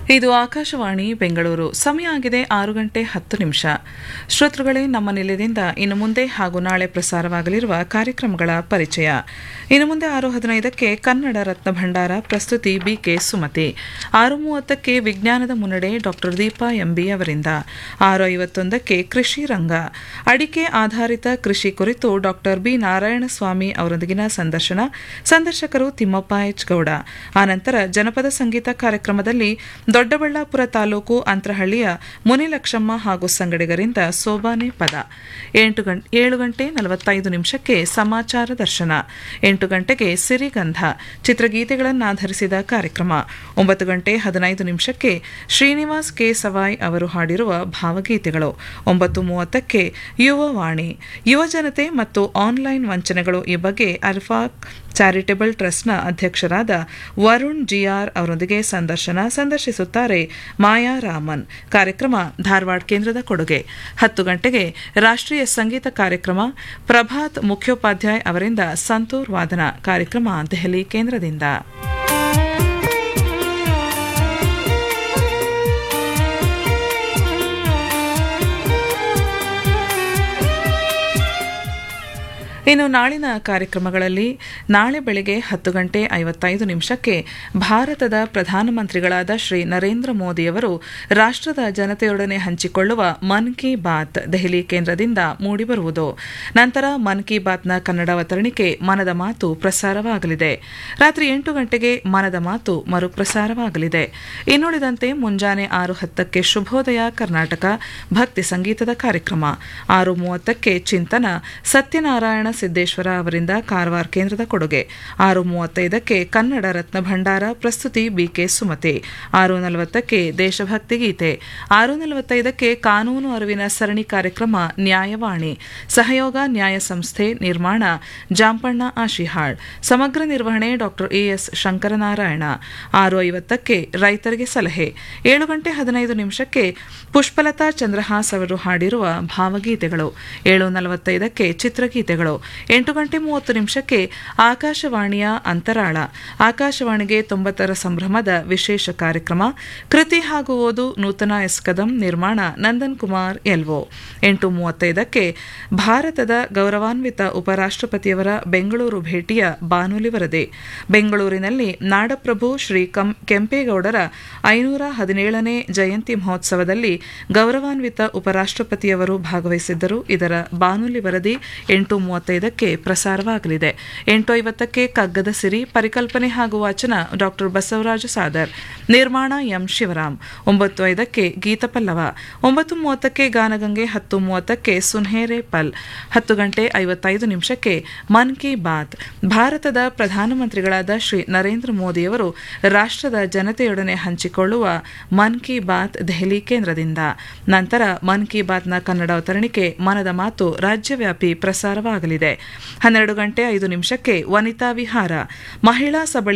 ಇದು ಆಕಾಶವಾಣಿ ಬೆಂಗಳೂರು ಸಮಯ ಆಗಿದೆ ಆರು ಗಂಟೆ ಹತ್ತು ನಿಮಿಷ ಶ್ರೋತೃಗಳೇ ನಮ್ಮ ನಿಲಯದಿಂದ ಇನ್ನು ಮುಂದೆ ಹಾಗೂ ನಾಳೆ ಪ್ರಸಾರವಾಗಲಿರುವ ಕಾರ್ಯಕ್ರಮಗಳ ಪರಿಚಯ ಇನ್ನು ಮುಂದೆ ಆರು ಹದಿನೈದಕ್ಕೆ ಕನ್ನಡ ರತ್ನ ಭಂಡಾರ ಪ್ರಸ್ತುತಿ ಬಿಕೆ ಸುಮತಿ ಆರು ಮೂವತ್ತಕ್ಕೆ ವಿಜ್ಞಾನದ ಮುನ್ನಡೆ ಡಾಕ್ಟರ್ ದೀಪಾ ಎಂಬಿ ಅವರಿಂದ ಆರು ಐವತ್ತೊಂದಕ್ಕೆ ಕೃಷಿ ರಂಗ ಅಡಿಕೆ ಆಧಾರಿತ ಕೃಷಿ ಕುರಿತು ಡಾಕ್ಟರ್ ಬಿ ನಾರಾಯಣಸ್ವಾಮಿ ಅವರೊಂದಿಗಿನ ಸಂದರ್ಶನ ಸಂದರ್ಶಕರು ತಿಮ್ಮಪ್ಪ ಎಚ್ ಗೌಡ ಆನಂತರ ಜನಪದ ಸಂಗೀತ ಕಾರ್ಯಕ್ರಮದಲ್ಲಿ ದೊಡ್ಡಬಳ್ಳಾಪುರ ತಾಲೂಕು ಅಂತರಹಳ್ಳಿಯ ಮುನಿಲಕ್ಷಮ್ಮ ಹಾಗೂ ಸಂಗಡಿಗರಿಂದ ಸೋಬಾನೆ ಪದ ಎಂಟು ಗಂ ಏಳು ಗಂಟೆ ನಲವತ್ತೈದು ನಿಮಿಷಕ್ಕೆ ಸಮಾಚಾರ ದರ್ಶನ ಎಂಟು ಗಂಟೆಗೆ ಸಿರಿಗಂಧ ಚಿತ್ರಗೀತೆಗಳನ್ನಾಧರಿಸಿದ ಕಾರ್ಯಕ್ರಮ ಒಂಬತ್ತು ಗಂಟೆ ಹದಿನೈದು ನಿಮಿಷಕ್ಕೆ ಶ್ರೀನಿವಾಸ್ ಕೆ ಸವಾಯ್ ಅವರು ಹಾಡಿರುವ ಭಾವಗೀತೆಗಳು ಒಂಬತ್ತು ಮೂವತ್ತಕ್ಕೆ ಯುವವಾಣಿ ಯುವಜನತೆ ಮತ್ತು ಆನ್ಲೈನ್ ವಂಚನೆಗಳು ಈ ಬಗ್ಗೆ ಅಲ್ಫಾಕ್ ಚಾರಿಟೇಬಲ್ ಟ್ರಸ್ಟ್ನ ಅಧ್ಯಕ್ಷರಾದ ವರುಣ್ ಜಿಆರ್ ಅವರೊಂದಿಗೆ ಸಂದರ್ಶನ ಸಂದರ್ಶಿಸುತ್ತಾರೆ ಮಾಯಾ ರಾಮನ್ ಕಾರ್ಯಕ್ರಮ ಧಾರವಾಡ ಕೇಂದ್ರದ ಕೊಡುಗೆ ಹತ್ತು ಗಂಟೆಗೆ ರಾಷ್ಟ್ರೀಯ ಸಂಗೀತ ಕಾರ್ಯಕ್ರಮ ಪ್ರಭಾತ್ ಮುಖ್ಯೋಪಾಧ್ಯಾಯ್ ಅವರಿಂದ ಸಂತೂರ್ ವಾದನ ಕಾರ್ಯಕ್ರಮ ದೆಹಲಿ ಕೇಂದ್ರದಿಂದ ಇನ್ನು ನಾಳಿನ ಕಾರ್ಯಕ್ರಮಗಳಲ್ಲಿ ನಾಳೆ ಬೆಳಗ್ಗೆ ಹತ್ತು ಗಂಟೆ ಐವತ್ತೈದು ನಿಮಿಷಕ್ಕೆ ಭಾರತದ ಪ್ರಧಾನಮಂತ್ರಿಗಳಾದ ಶ್ರೀ ನರೇಂದ್ರ ಮೋದಿಯವರು ರಾಷ್ಟ್ರದ ಜನತೆಯೊಡನೆ ಹಂಚಿಕೊಳ್ಳುವ ಮನ್ ಕಿ ಬಾತ್ ದೆಹಲಿ ಕೇಂದ್ರದಿಂದ ಮೂಡಿಬರುವುದು ನಂತರ ಮನ್ ಕಿ ಬಾತ್ನ ಕನ್ನಡ ಅವತರಣಿಕೆ ಮನದ ಮಾತು ಪ್ರಸಾರವಾಗಲಿದೆ ರಾತ್ರಿ ಎಂಟು ಗಂಟೆಗೆ ಮನದ ಮಾತು ಮರುಪ್ರಸಾರವಾಗಲಿದೆ ಇನ್ನುಳಿದಂತೆ ಮುಂಜಾನೆ ಆರು ಹತ್ತಕ್ಕೆ ಶುಭೋದಯ ಕರ್ನಾಟಕ ಭಕ್ತಿ ಸಂಗೀತದ ಕಾರ್ಯಕ್ರಮ ಆರು ಮೂವತ್ತಕ್ಕೆ ಚಿಂತನ ಸತ್ಯನಾರಾಯಣ ಸಿದ್ದೇಶ್ವರ ಅವರಿಂದ ಕಾರವಾರ ಕೇಂದ್ರದ ಕೊಡುಗೆ ಆರು ಮೂವತ್ತೈದಕ್ಕೆ ಕನ್ನಡ ರತ್ನ ಭಂಡಾರ ಪ್ರಸ್ತುತಿ ಬಿಕೆ ಸುಮತಿ ಆರು ನಲವತ್ತಕ್ಕೆ ದೇಶಭಕ್ತಿ ಗೀತೆ ಆರು ನಲವತ್ತೈದಕ್ಕೆ ಕಾನೂನು ಅರಿವಿನ ಸರಣಿ ಕಾರ್ಯಕ್ರಮ ನ್ಯಾಯವಾಣಿ ಸಹಯೋಗ ನ್ಯಾಯ ಸಂಸ್ಥೆ ನಿರ್ಮಾಣ ಜಾಂಪಣ್ಣ ಆಶಿಹಾಳ್ ಸಮಗ್ರ ನಿರ್ವಹಣೆ ಡಾಕ್ಟರ್ ಎಎಸ್ ಶಂಕರನಾರಾಯಣ ಆರು ಐವತ್ತಕ್ಕೆ ರೈತರಿಗೆ ಸಲಹೆ ಏಳು ಗಂಟೆ ಹದಿನೈದು ನಿಮಿಷಕ್ಕೆ ಪುಷ್ಪಲತಾ ಚಂದ್ರಹಾಸ್ ಅವರು ಹಾಡಿರುವ ಭಾವಗೀತೆಗಳು ಏಳು ನಲವತ್ತೈದಕ್ಕೆ ಚಿತ್ರಗೀತೆಗಳು ಎಂಟು ಗಂಟೆ ಮೂವತ್ತು ನಿಮಿಷಕ್ಕೆ ಆಕಾಶವಾಣಿಯ ಅಂತರಾಳ ಆಕಾಶವಾಣಿಗೆ ತೊಂಬತ್ತರ ಸಂಭ್ರಮದ ವಿಶೇಷ ಕಾರ್ಯಕ್ರಮ ಕೃತಿ ಹಾಗೂ ಓದು ನೂತನ ಎಸ್ ಕದಂ ನಿರ್ಮಾಣ ನಂದನ್ ಕುಮಾರ್ ಎಲ್ವೋ ಎಂಟು ಮೂವತ್ತೈದಕ್ಕೆ ಭಾರತದ ಗೌರವಾನ್ವಿತ ಉಪರಾಷ್ಟ್ರಪತಿಯವರ ಬೆಂಗಳೂರು ಭೇಟಿಯ ಬಾನುಲಿ ವರದಿ ಬೆಂಗಳೂರಿನಲ್ಲಿ ನಾಡಪ್ರಭು ಶ್ರೀ ಕೆಂಪೇಗೌಡರ ಐನೂರ ಹದಿನೇಳನೇ ಜಯಂತಿ ಮಹೋತ್ಸವದಲ್ಲಿ ಗೌರವಾನ್ವಿತ ಉಪರಾಷ್ಟ್ರಪತಿಯವರು ಭಾಗವಹಿಸಿದ್ದರು ಇದರ ಬಾನುಲಿ ವರದಿ ಎಂಟು ಮೂವತ್ತೈದಕ್ಕೆ ಪ್ರಸಾರವಾಗಲಿದೆ ಎಂಟು ಐವತ್ತಕ್ಕೆ ಕಗ್ಗದ ಸಿರಿ ಪರಿಕಲ್ಪನೆ ಹಾಗೂ ವಾಚನ ಡಾಕ್ಟರ್ ಬಸವರಾಜ ಸಾದರ್ ನಿರ್ಮಾಣ ಎಂ ಶಿವರಾಮ್ ಒಂಬತ್ತು ಐದಕ್ಕೆ ಗೀತಪಲ್ಲವ ಒಂಬತ್ತು ಮೂವತ್ತಕ್ಕೆ ಗಾನಗಂಗೆ ಹತ್ತು ಮೂವತ್ತಕ್ಕೆ ಸುನ್ಹೇರೆ ಪಲ್ ಹತ್ತು ಗಂಟೆ ಐವತ್ತೈದು ನಿಮಿಷಕ್ಕೆ ಮನ್ ಕಿ ಬಾತ್ ಭಾರತದ ಪ್ರಧಾನಮಂತ್ರಿಗಳಾದ ಶ್ರೀ ನರೇಂದ್ರ ಮೋದಿಯವರು ರಾಷ್ಟ್ರದ ಜನತೆಯೊಡನೆ ಹಂಚಿಕೊಳ್ಳುವ ಮನ್ ಕಿ ಬಾತ್ ದೆಹಲಿ ಕೇಂದ್ರದಿಂದ ನಂತರ ಮನ್ ಕಿ ಬಾತ್ನ ಕನ್ನಡ ಅವತರಣಿಕೆ ಮನದ ಮಾತು ರಾಜ್ಯವ್ಯಾಪಿ ಪ್ರಸಾರವಾಗಲಿದೆ ಹನ್ನೆರಡು ಗಂಟೆ ಐದು ನಿಮಿಷಕ್ಕೆ ವನಿತಾ ವಿಹಾರ ಮಹಿಳಾ ಸಬಳಿ